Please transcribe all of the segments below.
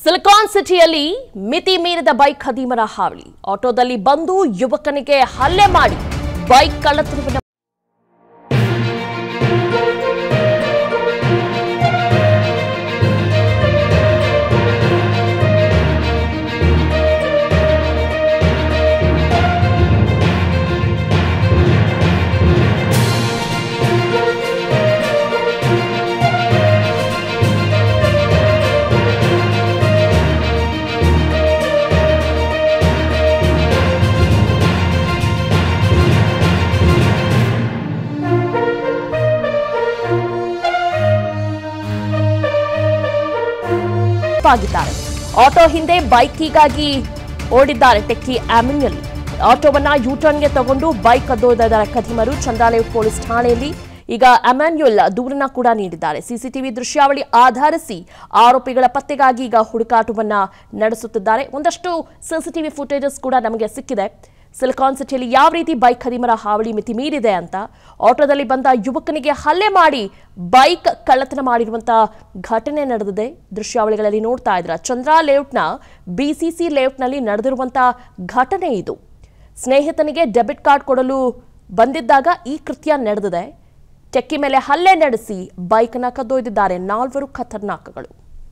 Silicon ಸಿಟಿಯಲ್ಲಿ ಮಿತಿ ಮೀರಿದ ಬೈಕ್ ಖದೀಮರ ಹಾವಳಿ ಆಟೋದಲ್ಲಿ ಬಂದು ಯುವಕನಿಗೆ ಹಲ್ಲೆ ಮಾಡಿ ಬೈಕ್ ಕಳ್ಳತನವನ್ನು ಆಗಿದ್ದಾರೆ ಆಟೋ ಹಿಂದೆ ಬೈಕಿಗಾಗಿ ಓಡಿದ್ದಾರೆ ಟೆಕ್ಕಿ ಆಮಿನಲ್ಲಿ ಆಟೋವನ್ನ ಯೂಟರ್ನ್ಗೆ ತಗೊಂಡು ಬೈಕ್ ಕದ್ದೊಯ್ದಿದ್ದಾರೆ ಖದೀಮರು ಚಂದ್ರಾಲಯ ಪೊಲೀಸ್ ಠಾಣೆಯಲ್ಲಿ ಈಗ ಅಮ್ಯಾನ್ಯುಯಲ್ ದೂರನ್ನ ಕೂಡ ನೀಡಿದ್ದಾರೆ ಸಿಸಿಟಿವಿ ದೃಶ್ಯಾವಳಿ ಆಧರಿಸಿ ಆರೋಪಿಗಳ ಪತ್ತೆಗಾಗಿ ಈಗ ಹುಡುಕಾಟವನ್ನ ನಡೆಸುತ್ತಿದ್ದಾರೆ ಒಂದಷ್ಟು ಸಿಸಿಟಿವಿ ಫುಟೇಜಸ್ ಕೂಡ ನಮಗೆ ಸಿಕ್ಕಿದೆ ಸಿಲಿಕಾನ್ ಸಿಟಿಯಲ್ಲಿ ಯಾವ ರೀತಿ ಬೈಕ್ ಖದೀಮರ ಹಾವಳಿ ಮಿತಿ ಮೀರಿದೆ ಅಂತ ಆಟೋದಲ್ಲಿ ಬಂದ ಯುವಕನಿಗೆ ಹಲ್ಲೆ ಮಾಡಿ ಬೈಕ್ ಕಳ್ಳತನ ಮಾಡಿರುವಂತಹ ಘಟನೆ ನಡೆದಿದೆ ದೃಶ್ಯಾವಳಿಗಳಲ್ಲಿ ನೋಡ್ತಾ ಇದ್ರ ಚಂದ್ರ ಲೇಔಟ್ನ ಬಿಸಿಸಿ ಲೇಔಟ್ನಲ್ಲಿ ನಡೆದಿರುವಂತಹ ಘಟನೆ ಇದು ಸ್ನೇಹಿತನಿಗೆ ಡೆಬಿಟ್ ಕಾರ್ಡ್ ಕೊಡಲು ಬಂದಿದ್ದಾಗ ಈ ಕೃತ್ಯ ನಡೆದಿದೆ ಟೆಕ್ಕಿ ಮೇಲೆ ಹಲ್ಲೆ ನಡೆಸಿ ಬೈಕ್ನ ಕದ್ದೊಯ್ದಿದ್ದಾರೆ ನಾಲ್ವರು ಖತರ್ನಾಕ್ಗಳು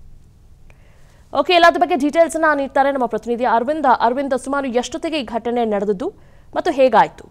ಓಕೆ ಎಲ್ಲದ್ರ ಬಗ್ಗೆ ಡೀಟೇಲ್ಸ್ ಅನ್ನ ನೀಡ್ತಾರೆ ನಮ್ಮ ಪ್ರತಿನಿಧಿ ಅರವಿಂದ ಅರವಿಂದ ಸುಮಾರು ಎಷ್ಟೊತ್ತಿಗೆ ಈ ಘಟನೆ ನಡೆದಿದ್ದು ಮತ್ತು ಹೇಗಾಯ್ತು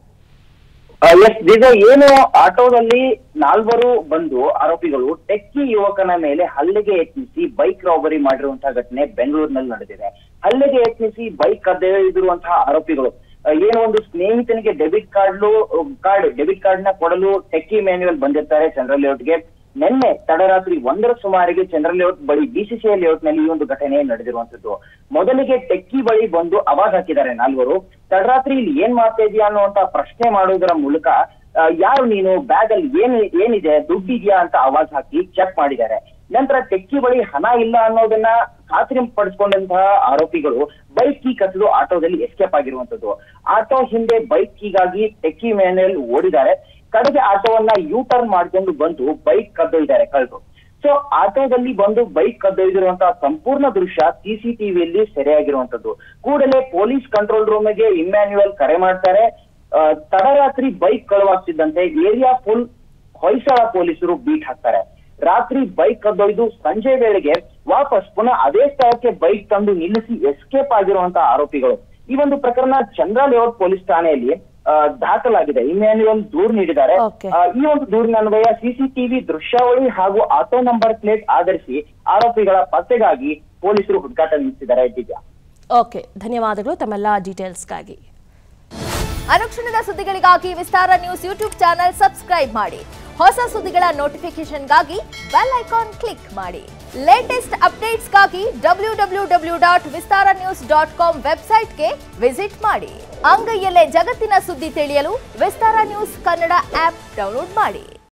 ಎಸ್ ಈಗ ಏನು ಆಟೋದಲ್ಲಿ ನಾಲ್ವರು ಬಂದು ಆರೋಪಿಗಳು ಟೆಕ್ಕಿ ಯುವಕನ ಮೇಲೆ ಹಲ್ಲೆಗೆ ಯತ್ನಿಸಿ ಬೈಕ್ ರಾಬರಿ ಮಾಡಿರುವಂತಹ ಘಟನೆ ಬೆಂಗಳೂರಿನಲ್ಲಿ ನಡೆದಿದೆ ಹಲ್ಲೆಗೆ ಯತ್ನಿಸಿ ಬೈಕ್ ಕದ್ದೊಯ್ದಿರುವಂತಹ ಆರೋಪಿಗಳು ಆ, ಏನು ಒಂದು ಸ್ನೇಹಿತನಿಗೆ debit card card debit card ನ ಕೊಡಲು ಟೆಕ್ಕಿ ಮ್ಯಾನ್ಯುವಲ್ ಬಂದಿರ್ತಾರೆ ಚಂದ್ರ ಲೇಔಟ್ಗೆ ನಿನ್ನೆ ತಡರಾತ್ರಿ ಒಂದರ ಸುಮಾರಿಗೆ ಚಂದ್ರ ಲೇಔಟ್ ಬಳಿ ಬಿಸಿಸಿಐ ಲೇಔಟ್ ನಲ್ಲಿ ಈ ಒಂದು ಘಟನೆ ನಡೆದಿರುವಂತದ್ದು ಮೊದಲಿಗೆ ಟೆಕ್ಕಿ ಬಳಿ ಬಂದು ಅವಾಜ್ ಹಾಕಿದ್ದಾರೆ ನಾಲ್ವರು ತಡರಾತ್ರಿ ಇಲ್ಲಿ ಏನ್ ಮಾಡ್ತಾ ಇದೀಯಾ ಅನ್ನುವಂತ ಪ್ರಶ್ನೆ ಮಾಡುವುದರ ಮೂಲಕ ಆ, ಯಾರು ನೀನು ಬ್ಯಾಗ್ ಅಲ್ಲಿ ಏನ್ ಏನಿದೆ ದುಡ್ಡಿದ್ಯಾ ಅಂತ ಅವಾಜ್ ಹಾಕಿ ಚೆಕ್ ಮಾಡಿದ್ದಾರೆ ನಂತರ ಟೆಕ್ಕಿ ಬಳಿ ಹಣ ಇಲ್ಲ ಅನ್ನೋದನ್ನ ಖಾತ್ರಿ ಪಡಿಸ್ಕೊಂಡಂತಹ ಆರೋಪಿಗಳು ಬೈಕ್ ಕೀ ಕಸಿದು ಆಟೋದಲ್ಲಿ ಎಸ್ಕೇಪ್ ಆಗಿರುವಂತದ್ದು ಆಟೋ ಹಿಂದೆ ಬೈಕ್ ಕೀಗಾಗಿ ಟೆಕ್ಕಿ ಮ್ಯಾನ್ಯಲ್ ಓಡಿದ್ದಾರೆ ಕಡೆಗೆ ಆಟೋವನ್ನ ಯೂ ಟರ್ನ್ ಮಾಡ್ಕೊಂಡು ಬಂದು ಬೈಕ್ ಕದ್ದೊಯ್ದಾರೆ ಕಳ್ಳರು ಸೊ ಆಟೋದಲ್ಲಿ ಬಂದು ಬೈಕ್ ಕದ್ದೊಯ್ದಿರುವಂತಹ ಸಂಪೂರ್ಣ ದೃಶ್ಯ ಸಿಸಿಟಿವಿಯಲ್ಲಿ ಸೆರೆಯಾಗಿರುವಂತದ್ದು ಕೂಡಲೇ ಪೊಲೀಸ್ ಕಂಟ್ರೋಲ್ ರೂಮ್ಗೆ ಇಮ್ಯಾನ್ಯುಯಲ್ ಕರೆ ಮಾಡ್ತಾರೆ ಆ, ತಡರಾತ್ರಿ ಬೈಕ್ ಕಳುವಾಗ್ತಿದ್ದಂತೆ ಏರಿಯಾ ಫುಲ್ ಹೊಯ್ಸಳ ಪೊಲೀಸರು ಬೀಟ್ ಹಾಕ್ತಾರೆ ರಾತ್ರಿ ಬೈಕ್ ಕದ್ದೊಯ್ದು ಸಂಜೆ ವೇಳೆಗೆ ವಾಪಸ್ ಪುನಃ ಅದೇ ಸ್ಥಳಕ್ಕೆ ಬೈಕ್ ತಂದು ನಿಲ್ಲಿಸಿ ಎಸ್ಕೇಪ್ ಆಗಿರುವಂತಹ ಆರೋಪಿಗಳು ಈ ಒಂದು ಪ್ರಕರಣ ಚಂದ್ರ ಲೇಔಟ್ ಪೊಲೀಸ್ ಠಾಣೆಯಲ್ಲಿ ಆ, ದಾಖಲಾಗಿದೆ ಇಮ್ಯಾನ್ಯುಯಲ್ ದೂರು ನೀಡಿದ್ದಾರೆ Okay. ಆ, ಈ ಒಂದು ದೂರಿನ ಅನ್ವಯ ಸಿಸಿಟಿವಿ ದೃಶ್ಯಾವಳಿ ಹಾಗೂ ಆಟೋ ನಂಬರ್ ಪ್ಲೇಟ್ ಆಧರಿಸಿ ಆರೋಪಿಗಳ ಪತ್ತೆಗಾಗಿ ಪೊಲೀಸರು ಹುಡುಕಾಟ ನಡೆಸಿದ್ದಾರೆ ದಿವ್ಯಾ ಓಕೆ ಧನ್ಯವಾದಗಳು ತಮ್ಮೆಲ್ಲ ಡೀಟೇಲ್ಸ್ಗಾಗಿ ಅನುಕ್ಷಣದ ಸುದ್ದಿಗಳಿಗಾಗಿ Vistara news YouTube channel subscribe ಮಾಡಿ ಹೊಸ ಸುದ್ದಿಗಳ ನೋಟಿಫಿಕೇಶನ್ಗಾಗಿ ಬೆಲ್ ಐಕಾನ್ ಕ್ಲಿಕ್ ಮಾಡಿ ಲೇಟೆಸ್ಟ್ ಅಪ್ಡೇಟ್ಸ್ಗಾಗಿ W W W dot Vistara news dot com ವೆಬ್ಸೈಟ್ಗೆ ವಿಸಿಟ್ ಮಾಡಿ ಅಂಗೈಯಲ್ಲೇ ಜಗತ್ತಿನ ಸುದ್ದಿ ತಿಳಿಯಲು Vistara news Kannada app download ಮಾಡಿ